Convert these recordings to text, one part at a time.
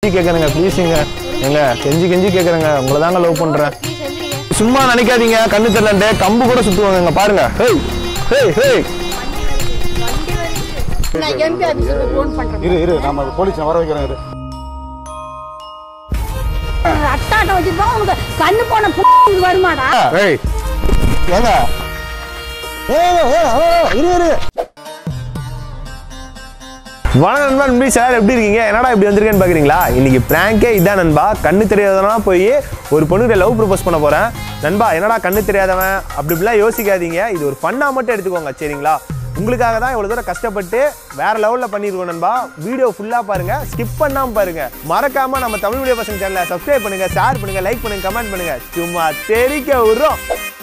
கேட்குறேங்க ப்ளீஸுங்க ஏங்க கெஞ்சி கெஞ்சி கேட்குறேங்க உங்களை தாங்க லவ் பண்ணுறேன் ப்ளீஸ் எந்திரிங்க சும்மா நினைக்காதீங்க கண்ணு தெரியலன்ட்டு கம்பு கூட சுற்றுவாங்க இங்க பாருங்க ஹேய் ஹேய் ஹேய் வண்டி வருது நான் எம்பி ஆஃபீஸுக்கு ஃபோன் பண்றேன் இரு இரு நம்ம போலீஸ் வர வைக்கிறேன் இரு அட்டாட்டம் வச்சிருப்போம் உனக்கு கண்ணு போன புண்ணு வருமாடா ஏய் ஏங்க ஏய், ஏய், ஏய், இரு இரு வணக்கம் நண்பா நம்பி சார் எப்படி இருக்கீங்க என்னடா இப்படி வந்திருக்கேன்னு பார்க்குறீங்களா இன்னைக்கு பிராங்கே இதான் நண்பா கண்ணு தெரியாதவனா போய் ஒரு பொண்ணுகிட்ட லவ் ப்ரப்போஸ் பண்ண போகிறேன் நண்பா என்னடா கண்ணு தெரியாதவன் அப்படி இப்படிலாம் யோசிக்காதீங்க இது ஒரு ஃபன்னாக மட்டும் எடுத்துக்கோங்க சரிங்களா உங்களுக்காக தான் இவ்வளோ தூரம் கஷ்டப்பட்டு வேற லெவலில் பண்ணியிருக்கோம் நண்பா வீடியோ ஃபுல்லாக பாருங்க ஸ்கிப் பண்ணாமல் பாருங்க மறக்காம நம்ம தமிழ் வீடியோ பசங்க சேனலை சப்ஸ்கிரைப் பண்ணுங்க ஷேர் பண்ணுங்க லைக் பண்ணுங்க கமெண்ட் பண்ணுங்க சும்மா தெரிக்க விடுறோம்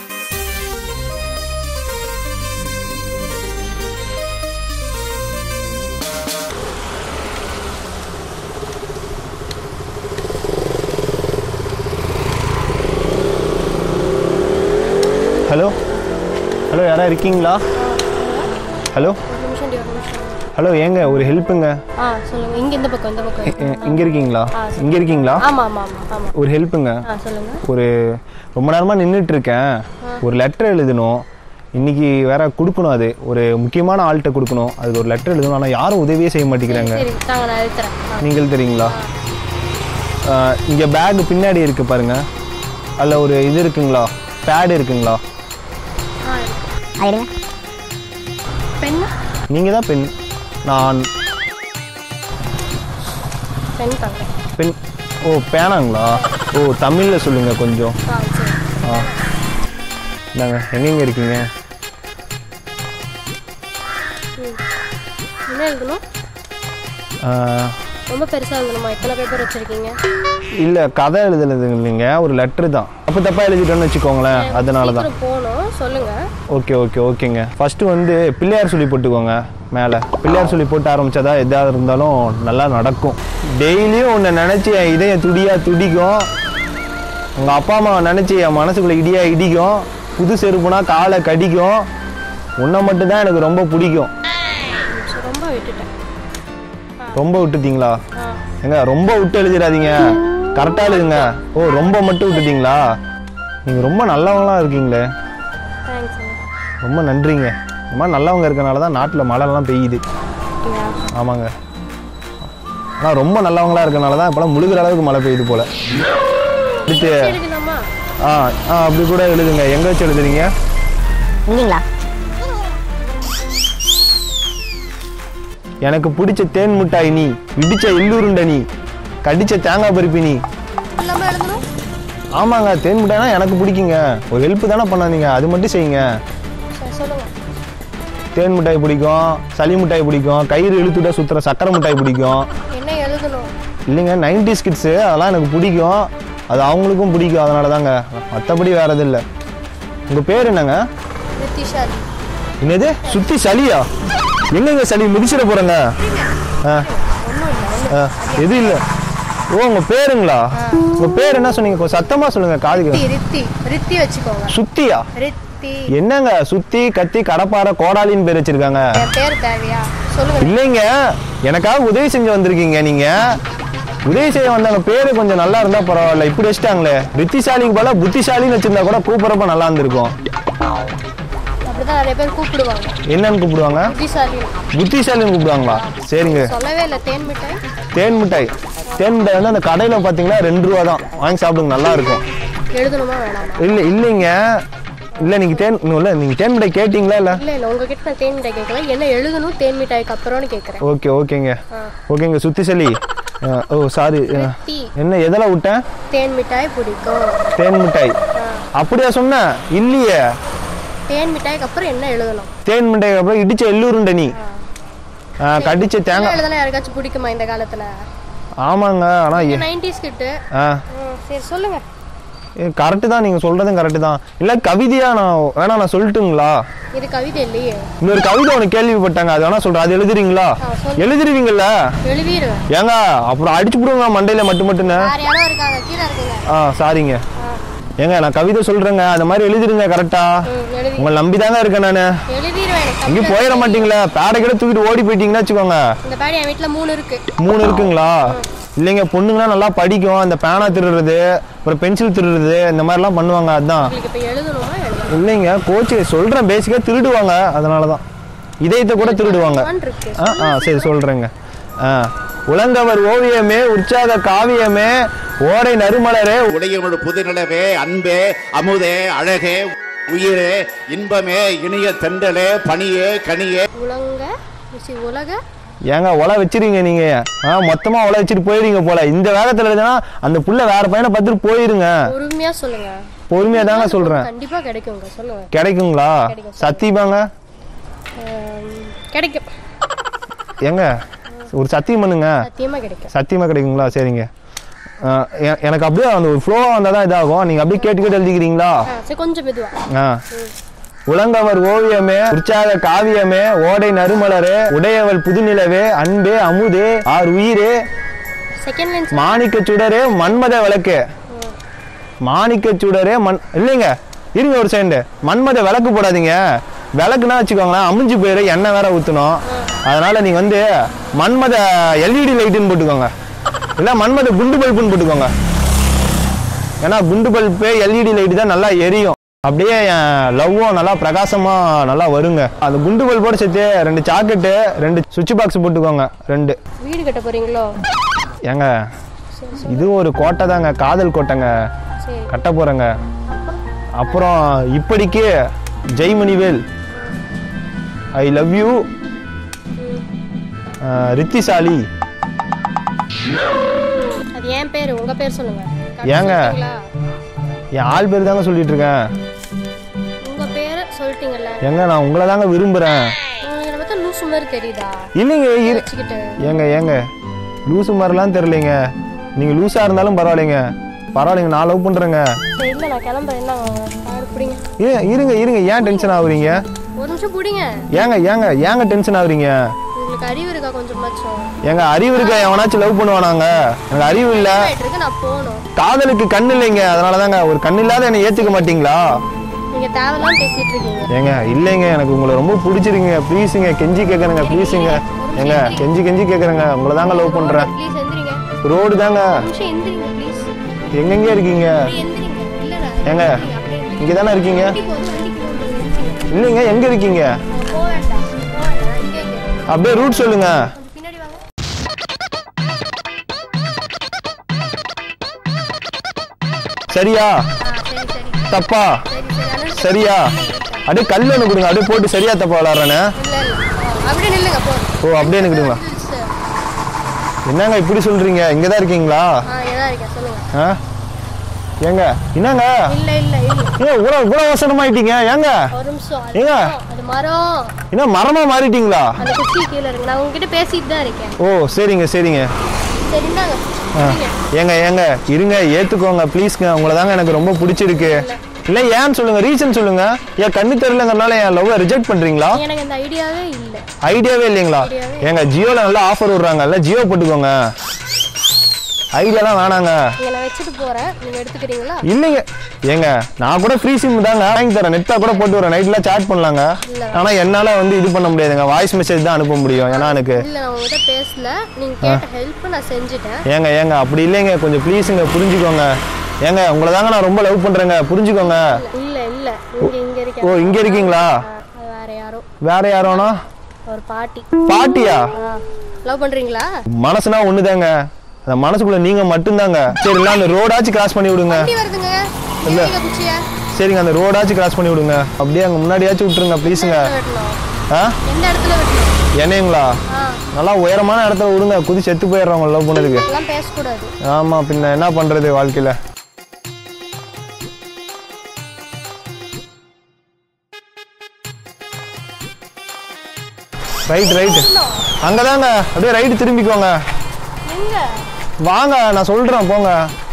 ஹலோ ஹலோ யாரா இருக்கீங்களா ஹலோ ஒரு நிமிஷம் டி, ஒரு நிமிஷம் ஹலோ ஏங்க ஒரு ஹெல்ப்புங்க ஆ சொல்லுங்க இங்க இந்த பக்கம் இந்த பக்கம் இங்கே இருக்கீங்களா இங்கே இருக்கீங்களா ஆமா ஆமா ஆமா ஆமா ஒரு ஹெல்ப்புங்க ஆ சொல்லுங்க ஒரு ரொம்ப நேரமாக நின்றுட்டு இருக்கேன் ஒரு லெட்டர் எழுதணும் இன்னைக்கு வேற கொடுக்கணும் அது ஒரு முக்கியமான ஆள்கிட்ட கொடுக்கணும் அதுக்கு ஒரு லெட்டர் எழுதணும் ஆனால் யாரும் உதவியே செய்ய மாட்டேங்கிறாங்க சரி தாங்க நான் எடுத்துறேன் ஆ, நீங்கள் தெரியுங்களா இங்கே பேக் பின்னாடி இருக்கு பாருங்க அதில் ஒரு இது இருக்குங்களா பேட் இருக்குங்களா ஆ இருக்கு. பெண்ணு நீங்கள் தான் பெண் நான் பெண் தாங்க பெண் ஓ பேனாங்களா ஓ தமிழில் சொல்லுங்கள் கொஞ்சம் ஆ சரி ஆ இந்தாங்க எங்கெங்க இருக்கீங்க என்ன எழுதணும் ஆ, ரொம்ப பெருசா எழுதணுமா எத்தனை பேப்பர் வச்சிருக்கீங்க இல்ல கதை எழுதுனது இல்லைங்க ஒரு லெட்டர் தான் தப்பு தப்பா எழுதிட்டோம்னு வச்சுக்கோங்களேன் அதனால தான் சீக்கிரம் போகணும் சொல்லுங்க ஓகே ஓகே ஓகேங்க ஃபர்ஸ்ட் வந்து பிள்ளையார் சொல்லி போட்டுக்கோங்க மேலே பிள்ளையார் சொல்லி போட்டு ஆரம்பிச்சாதா எதாக இருந்தாலும் நல்லா நடக்கும் டெய்லியும் உன்னை நினச்சி என் இதயம் துடியா துடிக்கும் உங்கள் அப்பா அம்மா நினச்சி என் மனசுக்குள்ள இடியா இடிக்கும் புது செருப்புனா காலை கடிக்கும் உன்னை மட்டும்தான் எனக்கு ரொம்ப பிடிக்கும் சரி, ரொம்ப விட்டுட்டேன் ரொம்ப விட்டுட்டீங்களா ஆ ஏங்க ரொம்ப விட்டு எழுதிடாதீங்க கரெக்டாக எழுதுங்க ஓ ரொம்ப மட்டும் விட்டுட்டீங்களா நீங்கள் ரொம்ப நல்லவங்களா இருக்கீங்களே தேங்க்ஸ் ரொம்ப நன்றிங்க இந்த மாதிரி நல்லவங்க இருக்கனால தான் நாட்டில் மழைலாம் பெய்யுது அப்படியா ஆமாங்க ஆனால் ரொம்ப நல்லவங்களா இருக்கனால தான் இப்போலாம் முழுகிற அளவுக்கு மழை பெய்யுது போல அடுத்து எழுதலாமா ஆ ஆ அப்படி கூட எழுதுங்க எங்கே வச்சு எழுதுறீங்க இங்கீங்களா எனக்கு பிடிச்ச தேன் மிட்டாய் நீ இடிச்ச எள்ளூருண்டை நீ கடிச்ச தேங்காய் பருப்பி நீ இல்லாம எழுதணும் ஆமாங்க தேன் மிட்டாய்னா எனக்கு பிடிக்குங்க ஒரு ஹெல்ப் தானே பண்ணாதீங்க அது மட்டும் செய்யுங்க சரி சொல்லுங்க தேன் மிட்டாய் பிடிக்கும் சளி மிட்டாய் பிடிக்கும் கயிறு இழுத்துட்டா சுற்றுற சக்கரை மிட்டாய் பிடிக்கும் என்ன எழுதணும் இல்லைங்க நைன்டி கிட்ஸு அதெல்லாம் எனக்கு பிடிக்கும் அது அவங்களுக்கும் பிடிக்கும் அதனால தாங்க மற்றபடி வேற எதுவும் இல்லை உங்கள் பேர் என்னங்க நித்திஷாலி என்னது சுற்றி சளியா எங்கங்க சளி மிதிச்சிட போகிறேங்க ஆ ஆ எது இல்லை ஓ உங்கள் பேருங்களா உங்கள் பேர் என்ன சொன்னீங்க கொஞ்சம் சத்தமாக சொல்லுங்கள் காதுக்கு ரித்தி ரித்தி ரித்தி வச்சுக்கோங்க சுத்தியா ரித்தி என்னங்க சுத்தி கத்தி கடப்பாறை கோடாலின்னு பேர் வச்சிருக்காங்க என் பேர் தேவையா சொல்லுங்க இல்லைங்க எனக்காக உதவி செஞ்சு வந்திருக்கீங்க நீங்க உதவி செய்ய வந்தவங்க பேரு கொஞ்சம் நல்லா இருந்தா பரவாயில்ல இப்படி வச்சுட்டாங்களே புத்திசாலிக்கு போல புத்திசாலின்னு வச்சிருந்தா கூட கூப்பிடுறப்ப நல்லா இருந்திருக்கும் அப்படிதான் நிறைய பேர் கூப்பிடுவாங்க என்னன்னு கூப்பிடுவாங்க புத்திசாலி புத்திசாலின்னு கூப்பிடுவாங்களா சரிங்க சொல்லவே இல்லை தேன் மிட்டாய் தேன் மிட்டாய் தேன் மிட்டாய் வந்து அந்த கடையில பாத்தீங்கன்னா ரெண்டு ரூபா தான் வாங்கி சாப்பிடுங்க நல்லா இருக்கும் எழுதணுமா வேணாமா இல்ல இல்லைங்க இல்ல நீங்க தேன் இல்ல நீங்க தேன் மிட்டாய் கேட்டீங்களா இல்ல இல்ல இல்ல உங்ககிட்ட நான் தேன் மிட்டாய் கேட்கல என்ன எழுதணும் தேன் மிட்டாய்க்கு அப்புறம்னு கேட்கறேன் ஓகே ஓகேங்க ஆ. ஓகேங்க சுத்தி சளி ஆ, ஓ சாரி ரித்தி என்ன எதில் விட்டேன் தேன் மிட்டாய் பிடிக்கும் தேன் மிட்டாய் அப்படியா சொன்னேன் இல்லையே தேன் மிட்டாய்க்கு அப்புறம் என்ன எழுதணும் தேன் மிட்டாய்க்கு அப்புறம் இடிச்ச எள்ளூருண்டை நீ ஆ, கடிச்ச என்ன தேங்காய் எழுதலாம் யாருக்காச்சும் பிடிக்குமா இந்த காலத்துல ஆமாங்க ஆனா எ- நைன்டிஸ் கிட்ட ஆ சரி சொல்லுங்க கரெக்டு தான் நீங்க சொல்றதும் கரெக்டு தான் இல்ல கவிதையா நான் வேணா நான் சொல்லட்டுங்களா இது கவிதை இல்லையே இன்னொரு கவிதை ஒன்று கேள்விப்பட்டாங்க அது வேணா சொல்றேன் அது எழுதுறீங்களா ஆ, சொல்லு. எழுதுருவீங்கல்ல எழுதிடுவேன் ஏங்க அப்புறம் அடிச்சு விடுங்க மண்டையில மட்டும் மட்டும்னு வேற யாரோ இருக்காங்க கீழே இருக்குங்க ஆ சாரிங்க ஏங்க நான் கவிதை சொல்றேங்க அந்த மாதிரி எழுதிருங்க கரெக்டா ம், எழுதி உங்களை நம்பி தாங்க இருக்கேன் நான் எழுதிடுவேன் எனக்கு எங்கேயும் தமிழ்ல போயிட மாட்டீங்களா பேடை கிட்ட தூக்கிட்டு ஓடி போயிட்டீங்கன்னா வச்சுக்கோங்க இந்த பேடி என் வீட்டுல மூணு இருக்கு மூணு இருக்குங்களா இல்லைங்க பொண்ணுங்களாம் நல்லா படிக்கும் அந்த பேனா திருடுறது அப்புறம் பென்சில் திருடுறது இந்த மாதிரிலாம் பண்ணுவாங்க அதான் உங்களுக்கு இப்போ எழுதணுமா எழுதணும் இல்லைங்க கோச்சு சொல்கிறேன் பேசிக்காக திருடுவாங்க அதனால தான் இதயத்தை கூட திருடுவாங்க இருக்கு ஆ ஆ சரி சொல்கிறேங்க ஆ உலங்கவர் ஓவியமே உற்சாக காவியமே ஓடை நறுமலரே உடையவனோட புதுநிலவே அன்பே அமுதே அழகே உயிரே இன்பமே இனிய தென்றலே பனியே கனியே உலங்க சி உலக ஏங்க ஒலை வச்சிருங்க நீங்க ஆ மொத்தமா ஒலை வச்சுட்டு போயிருங்க போல இந்த வேகத்துல எழுதுனா அந்த புள்ள வேற பையனை பார்த்துட்டு போயிருங்க பொறுமையா சொல்லுங்க பொறுமையா தாங்க சொல்றேன் கண்டிப்பா கிடைக்குங்க சொல்லுங்க கிடைக்குங்களா கிடைக்கும். சத்தியமாங்க ஆம், கிடைக்கும் ஏங்க ஒரு சத்தியம் பண்ணுங்க சத்தியமா கிடைக்கும் சத்தியமா கிடைக்குங்களா சரிங்க ஆ, எ- எனக்கு அப்படியே அந்த ஒரு ஃப்ளோவாக வந்தால் தான் இதாகும் நீங்கள் அப்படியே கேட்டு கேட்டு எழுதிக்கிறீங்களா ஆ, சரி கொஞ்சம் மெதுவா ஆ உலங்கவர் ஓவியமே உற்சாக காவியமே ஓடை நறுமலரே உடையவள் புதுநிலவே அன்பே அமுதே ஆர் உயிரே செகண்ட் லைன் மாணிக்க சுடரே மன்மத விளக்கு மாணிக்க சுடரே மண் இல்லைங்க இருங்க ஒரு செகண்ட் மன்மத விளக்கு போடாதீங்க விளக்குனா வச்சுக்கோங்களேன் அமுஞ்சு போயிரு எண்ணெய் வேற ஊற்றணும் அதனால நீங்க வந்து மன்மத எல்இடி லைட்டுன்னு போட்டுக்கோங்க இல்லை மன்மத குண்டு பல்புன்னு போட்டுக்கோங்க ஏன்னா குண்டு பல்பு எல்இடி லைட்டு தான் நல்லா எரியும் அப்படியே என் லவ்வும் நல்லா பிரகாசமா நல்லா வருங்க அந்த குண்டு பல்போட சேர்த்து ரெண்டு சாக்கெட்டு ரெண்டு சுவிட்ச் பாக்ஸ் போட்டுக்கோங்க ரெண்டு வீடு கட்ட போறீங்களோ ஏங்க இது ஒரு கோட்டை தாங்க காதல் கோட்டைங்க சரி கட்ட போறேங்க அப்புறம் இப்படிக்கு ஜெய்மணிவேல் ஐ லவ் யூ ரித்திசாலி அது என் பேரு உங்க பேர் சொல்லுங்க ஏங்க? சொல்லிட்டீங்களா? என் ஆள் பேர் தாங்க சொல்லிட்டு இருக்கேன் உங்க பேரை சொல்லிட்டீங்கல்ல ஏங்க நான் உங்களை தாங்க விரும்புறேன் உங்களுக்கு என்னை பார்த்தா லூசு மாதிரி தெரியுதா இல்லைங்க இரு வச்சுக்கிட்டு ஏங்க ஏங்க லூசு மாதிரிலாம் தெரியலைங்க நீங்க லூசா இருந்தாலும் பரவாயில்லைங்க பரவாயில்லைங்க நான் லவ் பண்றேங்க சரி இல்லை நான் கிளம்புறேன் என்ன கார் பிடிங்க ஏ இருங்க இருங்க ஏன் டென்ஷன் ஆகுறீங்க ஒரு நிமிஷம் பிடிங்க ஏங்க ஏங்க ஏங்க டென்ஷன் ஆகுறீங்க உங்களுக்கு அறிவு இருக்கா கொஞ்சமாச்சும் எங்க அறிவு இருக்க எவனாச்சும் லவ் பண்ணுவானாங்க எனக்கு அறிவு இல்ல ஆயிட்டு இருக்கு நான் போகணும் காதலுக்கு கண் இல்லைங்க அதனால தாங்க ஒரு கண் இல்லாத என்னை ஏத்துக்க மாட்டீங்களா நீங்க தேவையில்லாம பேசிட்டு இருக்கீங்க ஏங்க இல்லைங்க எனக்கு உங்களை ரொம்ப பிடிச்சிருங்க ப்ளீஸுங்க கெஞ்சி கேட்குறேங்க ப்ளீஸுங்க ஏங்க கெஞ்சி கெஞ்சி கேட்குறேங்க உங்களை தாங்க லவ் பண்றேன் ப்ளீஸ் எந்திரிங்க ரோடு தாங்க ஒரு நிமிஷம் எந்திரிங்க ப்ளீஸ் எங்கெங்க இருக்கீங்க எந்திரிங்க இல்ல ஏங்க இங்க தானே இருக்கீங்க இல்லைங்க எங்க இருக்கீங்க போக வேண்டாம் போக வேண்டாம் இங்கே இங்கே அப்படியே ரூட் சொல்லுங்க கொஞ்சம் பின்னாடி வாங்க சரியா ஆ சரி சரி தப்பா சரி சரி அண்ணன் சரியா அப்படியே கல் ஒன்று கொடுங்க அப்படியே போட்டு சரியா தப்பா விளாட்றேன்னு இல்ல இல்ல ஆ, அப்படியே நில்லுங்க போதும் ஓ அப்படியே நிற்கிடுங்களா சார் என்னங்க இப்படி சொல்றீங்க இங்க தான் இருக்கீங்களா ஆ எதா இருக்கேன் சொல்லுங்க ஆ ஏங்க என்னங்க இல்ல இல்ல இல்ல ஏன் இவ்வளோ இவ்வளோ வசனமாயிட்டீங்க ஏங்க ஒரு நிமிஷம் அது ஏங்க? மரம், அது மரம் என்ன மரமா மாறிட்டீங்களா அந்த குச்சி கீழே இருக்கு நான் உங்ககிட்ட பேசிட்டு தான் இருக்கேன் ஓ சரிங்க சரிங்க சரி இந்தாங்க ஆ. சரிங்க. ஏங்க ஏங்க இருங்க ஏத்துக்கோங்க ப்ளீஸ்ங்க உங்களை தாங்க எனக்கு ரொம்ப பிடிச்சிருக்கு இல்லை ஏன்னு சொல்லுங்க ரீசன் சொல்லுங்க ஏன் கண்ணு தெரியலங்கிறனால என் லவ்வை ரிஜெக்ட் பண்றீங்களா எனக்கு அந்த ஐடியாவே இல்ல ஐடியாவே இல்லைங்களா ஐடியாவே ஏங்க ஜியோல நல்லா ஆஃபர் விடுறாங்கல்ல ஜியோ போட்டுக்கோங்க ஐடியாலாம் வேணாங்க நீங்க நான் வச்சுட்டு போறேன் நீங்க எடுத்துக்கிறீங்களா இல்லைங்க ஏங்க நான் கூட ஃப்ரீ சிம் தாங்க வாங்கி தரேன் நெட்டா கூட போட்டு வரேன் நைட்லாம் சாட் பண்ணலாங்க இல்ல. ஆனா என்னால வந்து இது பண்ண முடியாதுங்க வாய்ஸ் மெசேஜ் தான் அனுப்ப முடியும் ஏன்னா எனக்கு இல்ல நான் உங்ககிட்ட பேசல நீங்க கேட்ட ஹெல்ப் நான் செஞ்சுட்டேன் ஏங்க ஏங்க அப்படி இல்லைங்க கொஞ்சம் ப்ளீஸுங்க புரிஞ்சுக்கோங்க ஏங்க உங்களை தாங்க நான் ரொம்ப லவ் பண்றேங்க புரிஞ்சுக்கோங்க இல்ல இல்ல இங்க இங்க இருக்கேன் ஓ இங்க இருக்கீங்களா அது வேற யாரோ வேற யாரோனா ஒரு பாட்டி பாட்டியா லவ் பண்றீங்களா மனசுனா ஒண்ணுதாங்க அந்த மனசுக்குள்ள நீங்க மட்டும்தாங்க சரி இல்ல அந்த ரோடாச்சும் கிராஸ் பண்ணி விடுங்க வண்டி வருதுங்க இல்ல. இல்ல குச்சிய சரிங்க அந்த ரோடாச்சும் கிராஸ் பண்ணி விடுங்க அப்படியே அங்க முன்னாடியாச்சும் விட்டுருங்க ப்ளீஸுங்க வெட்டணும் ஆ எந்த இடத்துல வெட்டணும் என்னங்களா ஆ நல்லா உயரமான இடத்துல விடுங்க குதி செத்து போயிடுறவங்க லவ் பண்ணதுக்கு எல்லாம் பேசக்கூடாது ஆமா பின்ன என்ன பண்றது வாழ்க்கையில ரைட் ரைட் அங்கதாங்க அப்படியே ரைட் திரும்பிக்கோங்க எங்க வாங்க நான் சொல்றேன் போங்க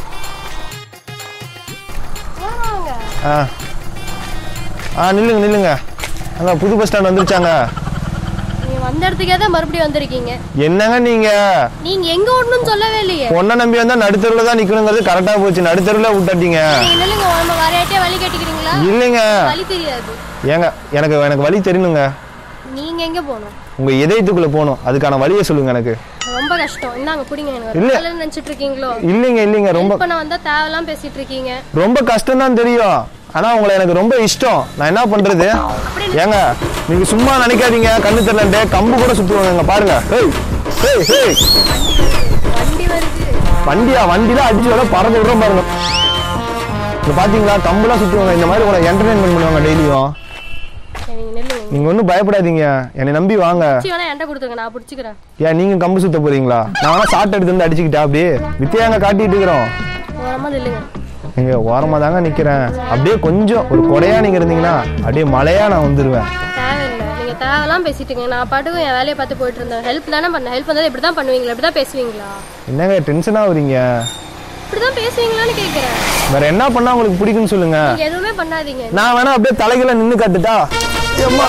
ஏன் வாங்க ஆ ஆ நில்லுங்க நில்லுங்க அங்க புது பஸ் ஸ்டாண்ட் வந்துருச்சாங்க நீங்க வந்த இடத்துக்கே தான் மறுபடியும் வந்திருக்கீங்க என்னங்க நீங்க நீங்க எங்க ஓடணும்னு சொல்லவே இல்லையே பொண்ணை நம்பி வந்தா நடுத்தருவில் தான் நிக்கணுங்கிறது கரெக்டா போச்சு நடுத்தருவில் விட்டாட்டீங்க நீங்க நில்லுங்க நம்ம வேறையாட்டே வழி கேட்டுக்கிறீங்களா இல்லைங்க வழி தெரியாது ஏங்க எனக்கு எனக்கு வழி தெரியணுங்க நீங்க நீங்க எங்க போகணும் உங்க இதயத்துக்குள்ள போகணும் அதுக்கான வழியை சொல்லுங்க எனக்கு ரொம்ப கஷ்டம் இந்தாங்க குடிங்க எனக்கு இல்ல. வேலை நினைச்சிட்டு இருக்கீங்களோ இல்லைங்க இல்லைங்க ரொம்ப இப்ப நான் வந்தா தேவையெல்லாம் பேசிட்டு இருக்கீங்க ரொம்ப கஷ்டம் தான் தெரியும் ஆனா உங்களை எனக்கு ரொம்ப இஷ்டம் நான் என்ன பண்றது ஏங்க நீங்க சும்மா நினைக்காதீங்க கண்ணு தெரியலன்ட்டு கம்பு கூட சுத்துவாங்க இங்க பாருங்க ஏய் ஏய் ஏய் வண்டி வருது வண்டியா வண்டிலாம் அடிச்சு விட பறந்து விடுறோம் பாருங்க இங்க பாத்தீங்களா கம்புலாம் சுத்துவாங்க இந்த மாதிரி உங்களை என்டர்டைன்மெண்ட் பண்ணுவாங்க டெய்லியும் சரி, நீங்க நில்லுங்க நீங்க ஒன்றும் பயப்படாதீங்க என்னை நம்பி வாங்க சரி வேணா என்கிட்ட கொடுத்துருங்க நான் பிடிச்சிக்கிறேன் ஏன் நீங்க கம்பு சுத்த போறீங்களா நான் வேணா ஷார்ட் எடுத்து வந்து அடிச்சுக்கிட்டா அப்படியே வித்தியாங்க காட்டிட்டு இருக்கிறோம் ஓரமா நில்லுங்க நீங்க ஓரமா தாங்க நிக்கிறேன் அப்படியே கொஞ்சம் ஒரு கொடையா நீங்க இருந்தீங்கன்னா அப்படியே மழையா நான் வந்துருவேன் தேவையில்லை நீங்க தேவையெல்லாம் பேசிட்டு இருக்கீங்க நான் பாட்டுக்கு என் வேலையை பார்த்து போயிட்டு இருந்தேன் ஹெல்ப் தானே பண்ணேன் ஹெல்ப் வந்தது இப்படி தான் பண்ணுவீங்களா இப்படி தான் பேசுவீங்களா என்னங்க டென்ஷனா வரீங்க இப்படி தான் பேசுவீங்களான்னு கேட்குறேன் வேற என்ன பண்ணா உங்களுக்கு பிடிக்கும்னு சொல்லுங்க நீங்க எதுவுமே பண்ணாதீங்க நான் வேணா அப்படியே தலைகளை நின்னு காட்டுட்டா ஏம்மா.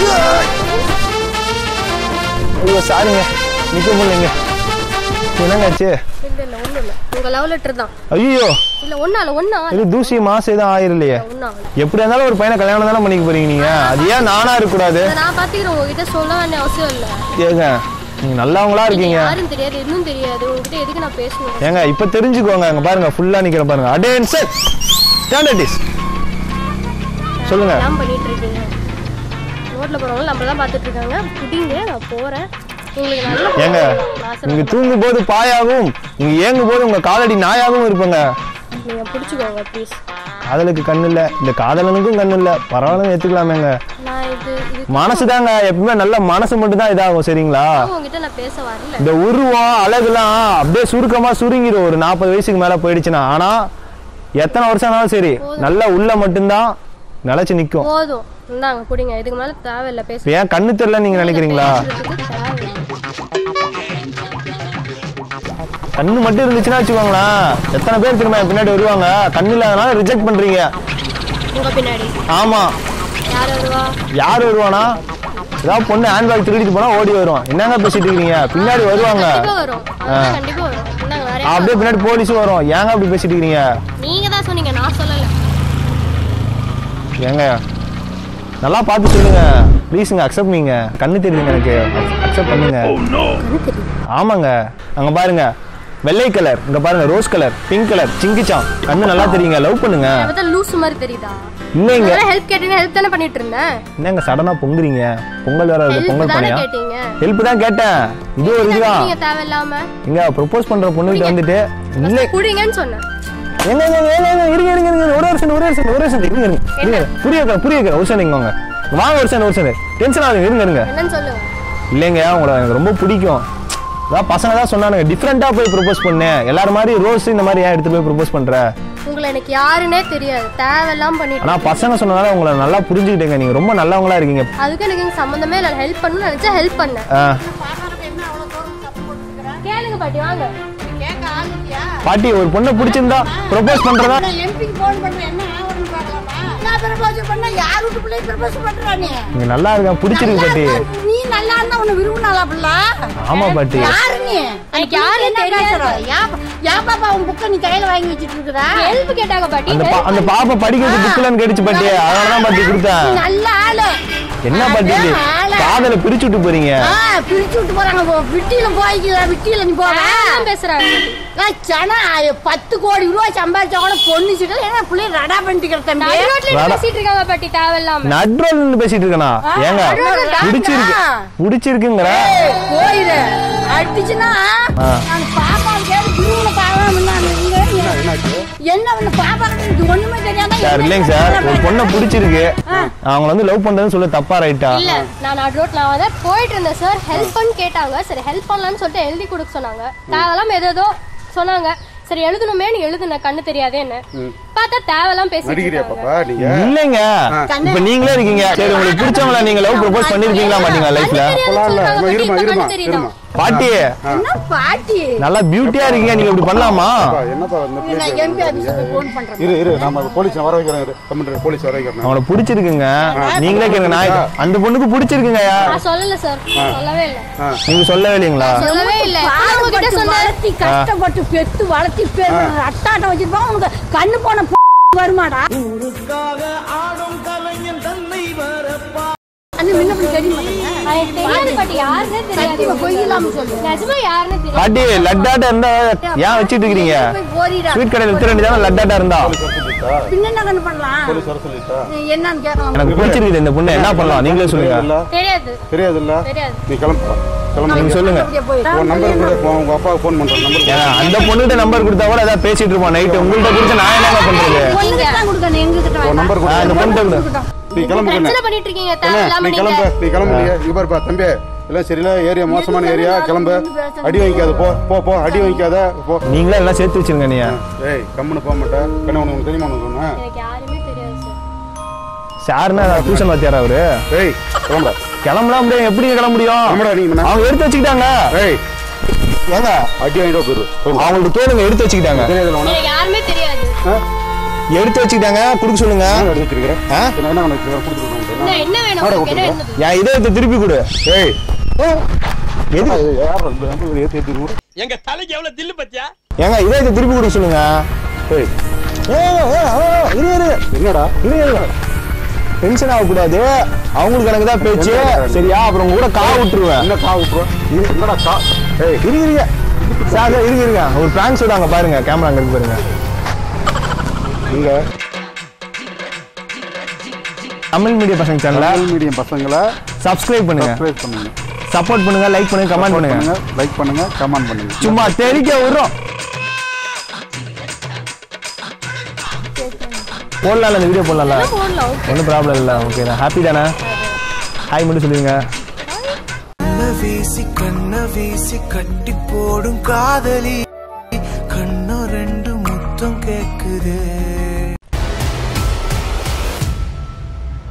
ஐயோ சாரிங்க நிக்க முடியலைங்க என்னங்காச்சு இல்ல இல்ல ஒண்ணும் இல்ல உங்க லவ் லெட்டர் தான் ஐயோ இல்ல ஒண்ணா இல்ல ஒண்ணா இது தூசி மாசு எதுவும் ஆயிரலையே ஒண்ணா எப்படி இருந்தாலும் ஒரு பையனை கல்யாணம் தானே பண்ணிக்க போறீங்க நீங்க அது ஏன் நானா இருக்கக்கூடாது இதை நான் பாத்துக்கிறேன் உங்ககிட்ட சொல்ல வேண்டிய அவசியம் இல்ல ஏங்க நீங்க நல்லவங்களா நீங்க இருக்கீங்க யாரும் தெரியாது இன்னும் தெரியாது உங்ககிட்ட எதுக்கு நான் பேசணும் ஏங்க இப்ப தெரிஞ்சுக்கோங்க அங்க பாருங்க ஃபுல்லா நிக்கிற பாருங்க அடேன்சன் ஸ்டாண்டர்டிஸ் சொல்லுங்க ஏன் பண்ணிட்டு இருக்கீங்க ரோட்ல போறவங்க நம்ம தான் பாத்துட்டு இருக்காங்க குடிங்க நான் போறேன் உங்களுக்கு நல்ல ஏங்க நான் நீங்க சொல்றேன். தூங்கும் போது பாயாகவும் நீங்க ஏங்கும் போது உங்க காலடி நாயாகவும் இருப்பங்க நீங்க புடிச்சுக்கோங்க ப்ளீஸ் காதலுக்கு கண்ணு இல்ல இந்த காதலனுக்கும் கண்ணு இல்ல பரவாயில்ல ஏத்துக்கலாமேங்க நான் இது இது மனசு தாங்க எப்பவுமே நல்ல மனசு மட்டும் தான் இதாகும் சரிங்களா உங்ககிட்ட நான் பேச வரல இந்த உருவம் அழகுலாம் அப்படியே சுருக்கமா சுருங்கிடும் ஒரு நாற்பது வயசுக்கு மேல போயிடுச்சுன்னா ஆனா எத்தனை வருஷம் ஆனாலும் சரி நல்ல உள்ள மட்டும்தான் நிலைச்சு நிக்கும் போதும் இந்தாங்க குடிங்க இதுக்கு மேல தேவையில்ல பேச இப்ப ஏன் கண்ணு தெரியல நீங்க நினைக்கிறீங்களா பேசுறதுக்கு தேவையில்லை கண்ணு மட்டும் இருந்துச்சுன்னா வச்சுக்கோங்களேன் எத்தனை பேர் திரும்ப என் பின்னாடி வருவாங்க கண்ணு இல்லாதனால ரிஜெக்ட் பண்றீங்க உங்க பின்னாடி ஆமா யார் வருவா யார் வருவானா ஏதாவது பொண்ணு ஹேண்ட்பேக் திருடிட்டு போனா ஓடி வருவான் என்னங்க பேசிட்டு இருக்கீங்க பின்னாடி வருவாங்க கண்டிப்பா வரும் அதெல்லாம் கண்டிப்பா வரும் இந்தாங்க வேற அப்படியே பின்னாடி போலீஸும் வரும் ஏங்க அப்படி பேசிட்டு இருக்கீங்க நீங்க தான் சொன்னீங்க நான் சொல்லல ஏங்க நல்லா பார்த்து சொல்லுங்க ப்ளீஸுங்க அக்செப்ட் நீங்க கண்ணு தெரியுதுங்க எனக்கு அக்செப்ட் பண்ணுங்க ஆமாங்க அங்க பாருங்க வெள்ளை கலர் இங்க பாருங்க ரோஸ் கலர் பிங்க் கலர் சிங்கிச்சான் கண்ணு நல்லா தெரியுங்க லவ் பண்ணுங்க பார்த்தா லூஸ் மாதிரி தெரியுதா இல்லைங்க ஹெல்ப் கேட்டீங்க ஹெல்ப் தானே பண்ணிட்டு இருந்தேன் என்னங்க சடனா பொங்குறீங்க பொங்கல் வேற வருது ஹெல்ப் பொங்கல் தானே பண்ணியா கேட்டீங்க ஹெல்ப் தான் கேட்டேன் இது ஒரு இதுதான் நீங்க தேவையில்லாம இங்க ப்ரொபோஸ் பண்ற பொண்ணுகிட்ட வந்துட்டு இல்லை குடிங்கன்னு சொன்னேன் எங்க எங்க எங்க எங்க இருங்க இருங்க இருங்க ஒரு வருஷம் ஒரு வருஷம் ஒரு வருஷம் இருங்க இருங்க இருங்க புரிய வைக்கிறேன் புரிய வைக்கிறேன் ஒரு செகண்ட் வாங்க வாங்க ஒரு செகண்ட் ஒரு செகண்ட் டென்ஷன் ஆகுது இருங்க இருங்க என்னன்னு சொல்லுங்க இல்லைங்க உங்களை எனக்கு ரொம்ப பிடிக்கும் அதான் பசங்க தான் சொன்னானுங்க டிஃப்ரெண்டா போய் ப்ரொபோஸ் பண்ணு எல்லாரும் மாதிரி ரோஸ் இந்த மாதிரி ஏன் எடுத்து போய் ப்ரொபோஸ் பண்ற உங்களை எனக்கு யாருன்னே தெரியாது தேவையில்லாம் பண்ணிட்டு ஆனா பசங்க சொன்னதால உங்களை நல்லா புரிஞ்சுக்கிட்டேங்க நீங்க ரொம்ப நல்லவங்களா இருக்கீங்க அதுக்கு எனக்கு இங்க சம்மந்தமே இல்லை ஹெல்ப் பண்ணணும்னு நினைச்சா ஹெல்ப் பண்ணேன் ஆ, கேளுங்க பாட்டி வாங்க பாட்டி ஒரு பொண்ணை பிடிச்சிருந்தா ப்ரொபோஸ் பண்றதா எம்பிக்கு போன் பண்ற என்ன ஆவணம் பார்க்கலாமா நான் ப்ரப்போஸ் பண்ணா யார் வீட்டு பிள்ளை ப்ரப்போஸ் பண்றா நீ நீங்க நல்லா இருக்கேன் பிடிச்சிருக்கு பாட்டி நீ நல்லா இருந்தா உன்னை விரும்பினாலா பிள்ள ஆமா பாட்டி யாரு நீ எனக்கு யாருன்னு என்ன தெரியாது. பேசுற யா யா பாப்பா உன் புக்கை நீ கையில வாங்கி வச்சிட்டு இருக்குதா ஹெல்ப் கேட்டாங்க பாட்டி அந்த பா- அந்த பாப்பா படிக்கிறது புக்கலன்னு கேட்டுச்சு பாட்டி அதனால தான் பாட்டி நீ கொடுத்தேன் நல்ல ஆளு என்ன பாட்டி இது? நல்ல ஆளு. காதலை பிரிச்சு விட்டு போறீங்க ஆ, பிரிச்சு விட்டு போறாங்க போ. விட்டியில போய்க்குதா விட்டியில நீ போவ தேவையில்லாம் பேசுறாங்க பாட்டி. நான் சனா பத்து கோடி ரூபாய் சம்பாதிச்சா கூட பொண்ணு சிட்டு ஏன்னா பிள்ளை ரடா பண்ணிட்டு தம்பி நடு ரோட்ல வேடா. பேசிட்டு இருக்காங்க பாட்டி தேவையில்லாம நட்ரோல் நின்னு பேசிட்டு இருக்கனா ஏங்க நடுரோல்ல தான் பிடிச்சிருக்கு பிடிச்சிருக்குங்கிற ஏய், போயிரு அடிச்சுன்னா ஆ. நான் பாப்பா கேட்டு குருவில பாக்கலாம் என்ன ஒண்ணு பாப்பா கிட்ட இது ஒண்ணுமே தெரியாம சார் இல்லைங்க சார் ஒரு பொண்ணை பிடிச்சிருக்கு அவங்க வந்து லவ் பண்றதுன்னு சொல்ல தப்பா ரைட்டா இல்ல நான் நடு ரோட்ல நான் வந்து போயிட்டு இருந்தேன் சார் ஹெல்ப் பண்ணு கேட்டாங்க சரி ஹெல்ப் பண்ணலாம்னு சொல்லிட்டு எழுதி கொடுக்க சொன்னாங்க தேவையில்லாம ஏதோ ஏதோ சொன்னாங்க சரி எழுதணுமே நீ எழுதுன கண்ணு தெரியாதேன்னு பார்த்தா தேவையெல்லாம் பேசிட்டு நடிக்கிறியா இருக்காங்க. பாப்பா நீங்க இல்லைங்க இப்ப நீங்களே இருக்கீங்க சரி உங்களுக்கு பிடிச்சவங்கள நீங்க லவ் ப்ரொபோஸ் பண்ணிருக்கீங்களா மாட்டீங்களா லைஃப்ல அப்பெல்லாம் இல்ல சொல்றாங்க இருமா, இருமா பாட்டி, இருமா கண்ணு தெரியுதா? இருமா பாட்டி என்ன பாட்டி நல்லா பியூட்டியா இருக்கீங்க நீங்க இப்படி பண்ணலாமா அப்பா, என்னப்பா இந்த place நான் எம்பி ஆபீஸ்க்கு போன் பண்றேன் இரு இரு நம்ம போலீஸ் வர வைக்கிறேன் இரு கமெண்ட் போலீஸ் வர வைக்கிறேன் அவங்கள பிடிச்சிருக்குங்க நீங்களே கேளுங்க நான் அந்த பொண்ணுக்கு பிடிச்சிருக்குங்கய்யா நான் சொல்லல சார் சொல்லவே இல்ல நீங்க சொல்லவே இல்லைங்களா சொல்லவே இல்ல நான் உங்ககிட்ட பாடுபட்டு சொன்னேன் வளர்த்தி கஷ்டப்பட்டு பெத்து வளர்த்தி பேர் அட்டாட்டம் வச்சிருப்பான் உனக்கு கண்ணு போன வருமாடா அண்ணன் முன்ன பின்ன தெரிய மாட்டேங்க எனக்கு தெரியாது பாட்டி யாருன்னே தெரியாது சத்தியமா பொய் இல்லாம சொல்லு நிஜமா யாருன்னு தெரியாது பாட்டி லட்டாட்ட இருந்தா ஏன் வச்சிட்டு இருக்கிறீங்க போய் போறிடா ஸ்வீட் கடையில் வித்துற வேண்டியதானே லட்டாட்டா இருந்தா பின்ன என்ன கண்ணு பண்ணலாம் போலீஸ் வர சொல்லிட்டா என்னன்னு கேட்கலாம் எனக்கு பிடிச்சிருக்குது இந்த பொண்ணு என்ன பண்ணலாம் நீங்களே சொல்லுங்க இல்ல தெரியாது தெரியாது இல்ல தெரியாது நீ கிளம்பு கிளம்பு நீங்க சொல்லுங்க அப்படியே போய் உன் நம்பர் கூட போ, உங்க அப்பாவுக்கு ஃபோன் பண்றேன் நம்பர் ஏங்க, அந்த பொண்ணுகிட்ட நம்பர் கொடுத்தா கூட ஏதாவது பேசிட்டு இருப்பான் நைட்டு உங்கள்கிட்ட கொடுத்து நான் என்ன பண்றது பொண்ணுக்கு தான் கொடுக்கணும் எங்ககிட்ட உன் நம்பர் ஆ, கூட இந்த பொண்ணுகிட்ட கொடு. நீ கிளம்பு கண்ணு. பிரச்சனை பண்ணிட்டு இருக்கீங்க கண்ணு, தேவையில்லாம நீ நீங்க கிளம்பு நீ கிளம்பு இங்க பாருப்பா தம்பி எல்லாம் சரியில்ல ஏரியா மோசமான ஏரியா கிளம்பு அடி வாங்கிக்காத போ போ போ அடி வாங்கிக்காத போ நீங்களே எல்லாம் சேர்த்து வச்சிருங்க நீ ஏய் கம்முன்னு போக மாட்டேன் கண்ணு உனக்கு உனக்கு தெரியுமா உனக்கு ஒண்ணு? எனக்கு யாருமே தெரியாது சார் சாருன்னா டியூஷன் வாத்தியாரா அவரு ஏய் கிளம்புடா கிளம்பலாம் முடியும் எப்படி கிளம்ப முடியும் கிளம்புடா நீ முன்ன. அவங்க எடுத்து வச்சுக்கிட்டாங்க ஏய் ஏங்க அடி வாங்கிட்டு போயிரு சொல்லு. அவங்கள்ட்ட கேளுங்க எடுத்து வச்சுக்கிட்டாங்க தெரியாதுல்ல உனக்கு எனக்கு யாருமே தெரியாது ஆ? எடுத்து வச்சுக்கிட்டாங்க கொடுக்க சொல்லுங்க என்ன எடுத்து வச்சிருக்கிற ஆ? என்ன என்ன உனக்கு கொடுத்துருக்கோம் என்ன என்ன வேணும் ஆட உங்களுக்கு? என்ன கொடுத்துருக்கோம். வேணும் என் இதயத்தை திருப்பி கொடு ஏய் எது யார் அந்த நம்பர் ஏத்தி ஏத்தி விடு. எங்க தலைக்கு எவ்வளவு தில்லு பத்தியா ஏங்க இதயத்தை திருப்பி கொடுக்க சொல்லுங்க ஏய் ஏய், ஏய், ஏய், இரு இரு என்னடா இரு இரு டென்ஷன் ஆகக்கூடாது அவங்களுக்கு எனக்கு தான் பேச்சு சரியா அப்புறம் உங்க கூட கா விட்டுருவேன் என்ன கா விட்டுருவ என்னடா கா ஏய் இருங்க இருங்க சார் சார், இருங்க இருங்க ஒரு பிராங்க் சொல்றாங்க பாருங்க கேமரா அங்க இருக்கு பாருங்க இங்க தமிழ் மீடியா பசங்க சேனலை தமிழ் மீடியம் பசங்களை சப்ஸ்கிரைப் பண்ணுங்க சப்ஸ்கிரைப் பண்ணுங்க சப்போர்ட் பண்ணுங்க லைக் பண்ணுங்க கமெண்ட் பண்ணுங்க பண்ணுங்க லைக் பண்ணுங்க கமெண்ட் பண்ணுங்க சும்மா தெளிக்க விடுறோம் போடலாம்ல இந்த வீடியோ போடலாம்ல போடலாம் ஒன்றும் ப்ராப்ளம் இல்லை ஓகே ஹாப்பி தானே ஹாய் மட்டும் சொல்லுவீங்க கண்ண வீசி கண்ண வீசி கட்டி போடும் காதலி கண்ணு ரெண்டு முத்தம் கேக்குதே